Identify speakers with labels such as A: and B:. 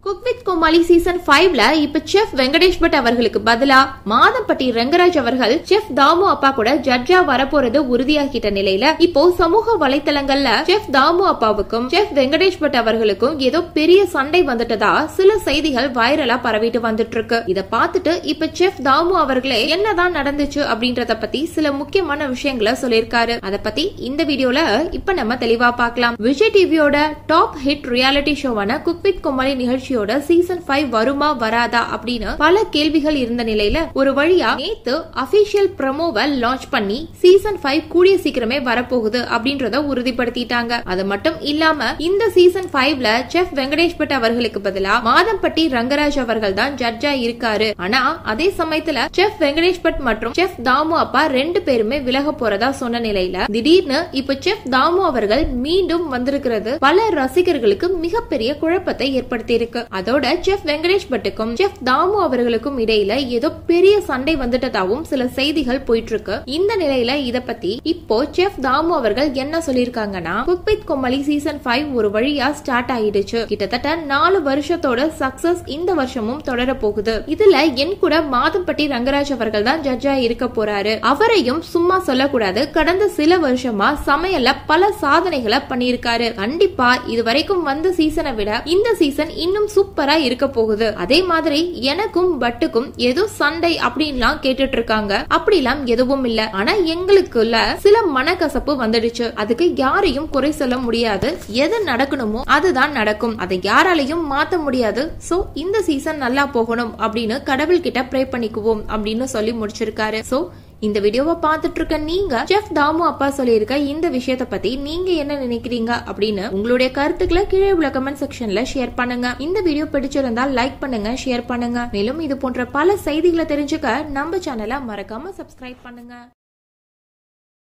A: cook with Comali season ஃபைவ்ல இப்ப chef Venkatesh but அவர்களுக்கு பதிலா மாதம்பட்டி ரங்கராஜ் அவர்கள் செஃப் தாமு அப்பா கூட ஜட்ஜா வரப்போறது உறுதியாகிட்ட நிலையில இப்போ சமூக வலைத்தளங்கள்ல செஃப் தாமு அப்பாவுக்கும் செஃப் வெங்கடேஷ் பட் அவர்களுக்கும் ஏதோ பெரிய சண்டை வந்துட்டதா சில செய்திகள் வைரலா பரவிட்டு வந்துட்டு இருக்கு இத பார்த்துட்டு இப்ப செஃப் தாமு அவர்களே என்னதான் நடந்துச்சு அப்படின்றத பத்தி சில முக்கியமான விஷயங்களை சொல்லியிருக்காரு அத பத்தி இந்த வீடியோல இப்ப நம்ம தெளிவா பார்க்கலாம் விஜய் டிவியோட டாப் ஹிட் ரியாலிட்டி ஷோவான குக் வித் கோமாளி நிகழ்ச்சியோட சீசன் ஃபைவ் வருமா வராதா அப்படின்னு பல கேள்விகள் இருந்த நிலையில ஒரு வழியா நேத்து அபிஷியல் ப்ரமோவை லான்ச் பண்ணி சீசன் ஃபைவ் கூடிய சீக்கிரமே வரப்போகுது அப்படின்றத உறுதிப்படுத்திட்டாங்க அது மட்டும் இல்லாம இந்த சீசன் ஃபைவ்ல செஃப் வெங்கடேஷ் பட் அவர்களுக்கு பதிலா மாதம்பட்டி ரங்கராஜ் அவர்கள் தான் ஜட்ஜா இருக்காரு ஆனா அதே சமயத்துல செஃப் வெங்கடேஷ் பட் மற்றும் செஃப் தாமு அப்பா ரெண்டு பேருமே விலக போறதா சொன்ன நிலையில திடீர்னு இப்ப செஃப் தாமு அவர்கள் மீண்டும் வந்திருக்கிறது பல ரசிகர்களுக்கு மிகப்பெரிய குழப்பத்தை ஏற்படுத்தி இருக்கு அதோட செஃப் வெங்கடேஷ் பட்டுக்கும் செஃப் தாமு அவர்களுக்கும் இடையில ஏதோ பெரிய சண்டை வந்துட்டதாவும் சில செய்திகள் போயிட்டு இருக்கு இந்த நிலையில இத பத்தி இப்போ செஃப் தாமு அவர்கள் என்ன சொல்லிருக்காங்கன்னா cook with Comali season five ஒரு வழியா ஸ்டார்ட் ஆயிடுச்சு கிட்டத்தட்ட நாலு வருஷத்தோட சக்சஸ் இந்த வருஷமும் தொடர போகுது இதுல என் கூட மாதம்பட்டி ரங்கராஜ் அவர்கள் தான் ஜட்ஜா இருக்க போறாரு அவரையும் சும்மா சொல்லக்கூடாது கடந்த சில வருஷமா சமையல்ல பல சாதனைகளை பண்ணியிருக்காரு கண்டிப்பா இது வரைக்கும் வந்த சீசனை விட இந்த சீசன் இன்னும் சூப்பரா இருக்க போகுது அதே மாதிரி எனக்கும் பட்டுக்கும் ஏதோ சண்டை அப்படின்லாம் கேட்டுட்டு இருக்காங்க அப்படிலாம் எதுவும் இல்ல ஆனா எங்களுக்குள்ள சில மனக்கசப்பு வந்துடுச்சு அதுக்கு யாரையும் குறை சொல்ல முடியாது எது நடக்கணுமோ அதுதான் நடக்கும் அதை யாராலையும் மாத்த முடியாது சோ இந்த சீசன் நல்லா போகணும் அப்படின்னு கடவுள் கிட்ட ப்ரே பண்ணிக்குவோம் அப்படின்னு சொல்லி முடிச்சிருக்காரு சோ இந்த வீடியோவை பார்த்துட்டு இருக்க நீங்க செஃப் தாமு அப்பா சொல்லியிருக்க இந்த விஷயத்த பத்தி நீங்க என்ன நினைக்கிறீங்க அப்படின்னு உங்களுடைய கருத்துக்களை கீழே உள்ள கமெண்ட் செக்ஷன்ல ஷேர் பண்ணுங்க இந்த வீடியோ பிடிச்சிருந்தா லைக் பண்ணுங்க ஷேர் பண்ணுங்க மேலும் இது போன்ற பல செய்திகளை தெரிஞ்சுக்க நம்ம சேனலை மறக்காம சப்ஸ்கிரைப் பண்ணுங்க